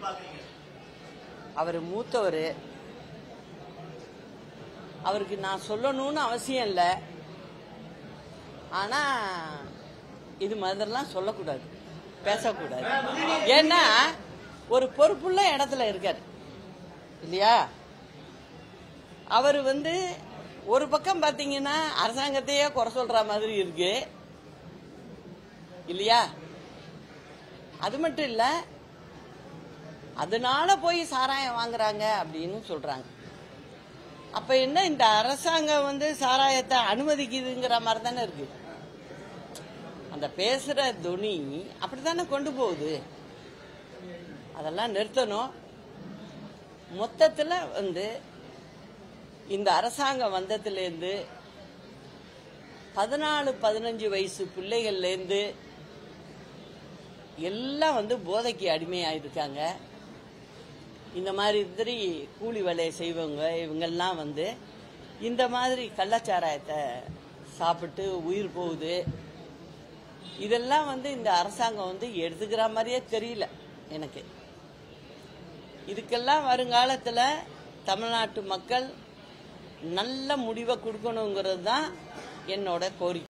பாக்குறீங்க அவர் மூத்தவர் அவருக்கு நான் சொல்லணும்னு அவசியம் இல்லை ஆனா இது மாதிரிலாம் சொல்லக்கூடாது பேசக்கூடாது ஏன்னா ஒரு பொறுப்புள்ள இடத்துல இருக்காரு இல்லையா அவர் வந்து ஒரு பக்கம் பாத்தீங்கன்னா அரசாங்கத்தையே குறை சொல்ற மாதிரி இருக்கு இல்லையா அது மட்டும் இல்ல அதனால போய் சாராயம் வாங்குறாங்க அப்படின்னு சொல்றாங்க அப்ப என்ன இந்த அரசாங்கம் வந்து சாராயத்தை அனுமதிக்குதுங்கிற மாதிரி தானே இருக்கு அந்த பேசுற துணி அப்படித்தானே கொண்டு போகுது அதெல்லாம் நிறுத்தணும் மொத்தத்துல வந்து இந்த அரசாங்கம் வந்ததுலேருந்து பதினாலு பதினஞ்சு வயசு பிள்ளைகள்லேருந்து எல்லாம் வந்து போதைக்கு அடிமையாயிருக்காங்க இந்த மாதிரி திரி கூலி வேலையை செய்வங்க இவங்கெல்லாம் வந்து இந்த மாதிரி கள்ளச்சாராயத்தை சாப்பிட்டு உயிர் போகுது இதெல்லாம் வந்து இந்த அரசாங்கம் வந்து எடுத்துக்கிற மாதிரியே தெரியல எனக்கு இதுக்கெல்லாம் வருங்காலத்தில் தமிழ்நாட்டு மக்கள் நல்ல முடிவை கொடுக்கணுங்கிறது தான் என்னோட கோரிக்கை